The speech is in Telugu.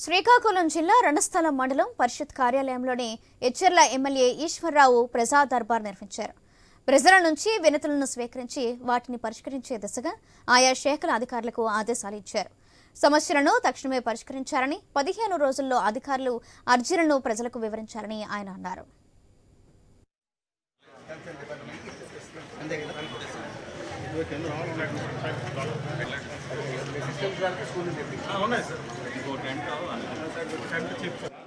శ్రీకాకుళం జిల్లా రణస్థలం మండలం పరిషత్ కార్యాలయంలోని ఎచ్చెర్ల ఎమ్మెల్యే ఈశ్వరరావు ప్రజా దర్బార్ నిర్వహించారు ప్రజల నుంచి వినతులను స్వీకరించి వాటిని పరిష్కరించే దిశగా ఆయా శాఖల అధికారులకు ఆదేశాలు ఇచ్చారు సమస్యలను తక్షణమే పరిష్కరించాలని పదిహేను రోజుల్లో అధికారులు అర్జీలను ప్రజలకు వివరించాలని ఆయన అన్నారు ఉన్నాయి సార్ ఇంకో టెంట్ కావాలి